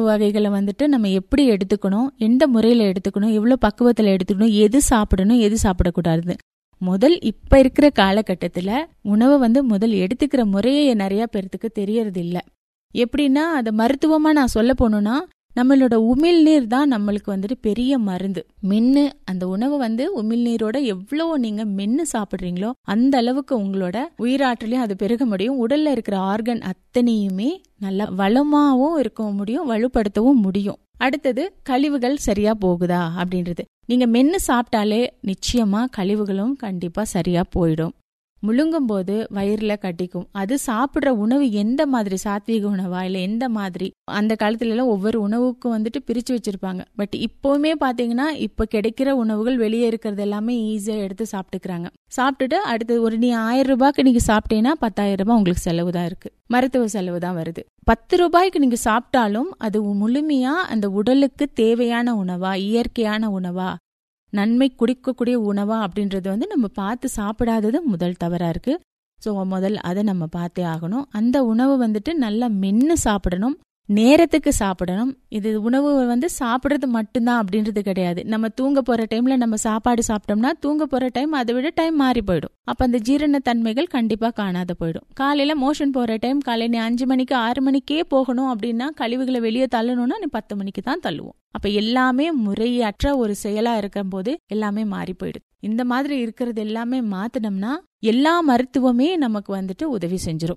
உணவு வகைகளை வந்துட்டு நம்ம எப்படி எடுத்துக்கணும் எந்த முறையில் எடுத்துக்கணும் எவ்வளோ பக்குவத்தில் எடுத்துக்கணும் எது சாப்பிடணும் எது சாப்பிடக்கூடாது முதல் இப்ப இருக்கிற காலகட்டத்துல உணவை வந்து முதல் எடுத்துக்கிற முறையே நிறைய பேர்த்துக்கு தெரியறது இல்ல எப்படின்னா அது மருத்துவமா நான் சொல்ல போனோம்னா நம்மளோட உமிழ்நீர் தான் நம்மளுக்கு வந்துட்டு பெரிய மருந்து மென்னு அந்த உணவு வந்து உமிழ்நீரோட எவ்வளவு நீங்க மென்னு சாப்பிடுறீங்களோ அந்த அளவுக்கு உங்களோட உயிராற்றலையும் அது பெருக முடியும் உடல்ல இருக்கிற ஆர்கன் அத்தனையுமே நல்லா வளமாவும் இருக்க முடியும் வலுப்படுத்தவும் முடியும் அடுத்தது கழிவுகள் சரியா போகுதா அப்படின்றது நீங்க மென்னு சாப்பிட்டாலே நிச்சயமா கழிவுகளும் கண்டிப்பா சரியா போயிடும் முழுங்கும் போது வயிறுல கட்டிக்கும் அது சாப்பிடுற உணவு எந்த மாதிரி சாத்வீக உணவா இல்ல எந்த மாதிரி அந்த காலத்துல எல்லாம் ஒவ்வொரு உணவுக்கும் வந்துட்டு பிரிச்சு வச்சிருப்பாங்க பட் இப்பவுமே பாத்தீங்கன்னா இப்ப கிடைக்கிற உணவுகள் வெளியே இருக்கிறது எல்லாமே ஈஸியா எடுத்து சாப்பிட்டுக்கிறாங்க சாப்பிட்டுட்டு அடுத்து ஒரு நீ ஆயிரம் ரூபாய்க்கு நீங்க சாப்பிட்டீங்கன்னா பத்தாயிரம் ரூபாய் உங்களுக்கு செலவு தான் இருக்கு மருத்துவ செலவு தான் வருது பத்து ரூபாய்க்கு நீங்க சாப்பிட்டாலும் அது முழுமையா அந்த உடலுக்கு தேவையான உணவா இயற்கையான உணவா நன்மை குடிக்கக்கூடிய உணவா அப்படின்றது வந்து நம்ம பார்த்து சாப்பிடாதது முதல் தவறா இருக்கு ஸோ முதல் அதை நம்ம பார்த்தே ஆகணும் அந்த உணவு வந்துட்டு நல்லா மென்று சாப்பிடணும் நேரத்துக்கு சாப்பிடணும் இது உணவு வந்து சாப்பிட்றது மட்டும்தான் அப்படின்றது கிடையாது நம்ம தூங்க போற டைம்ல நம்ம சாப்பாடு சாப்பிட்டோம்னா தூங்க போற டைம் அதை விட டைம் மாறி போயிடும் அப்ப அந்த ஜீரண தன்மைகள் கண்டிப்பா காணாத போயிடும் காலையில மோஷன் போற டைம் காலையில நீ அஞ்சு மணிக்கு ஆறு மணிக்கே போகணும் அப்படின்னா கழிவுகளை வெளியே தள்ளணும்னா நீ பத்து மணிக்கு தான் தள்ளுவோம் அப்ப எல்லாமே முறையற்ற ஒரு செயலா இருக்கும் போது எல்லாமே மாறி போயிடுது இந்த மாதிரி இருக்கிறது எல்லாமே மாத்தினோம்னா எல்லா மருத்துவமே நமக்கு வந்துட்டு உதவி செஞ்சிரும்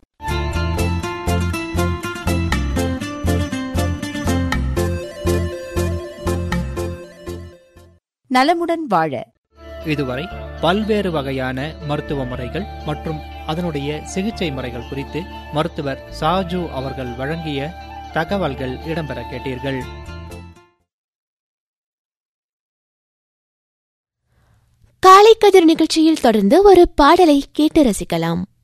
நலமுடன் வாழ இதுவரை பல்வேறு வகையான மருத்துவ முறைகள் மற்றும் அதனுடைய சிகிச்சை முறைகள் குறித்து மருத்துவர் சாஜு அவர்கள் வழங்கிய தகவல்கள் இடம்பெற கேட்டீர்கள் காலை கதிர் நிகழ்ச்சியில் தொடர்ந்து ஒரு பாடலை கேட்டு ரசிக்கலாம்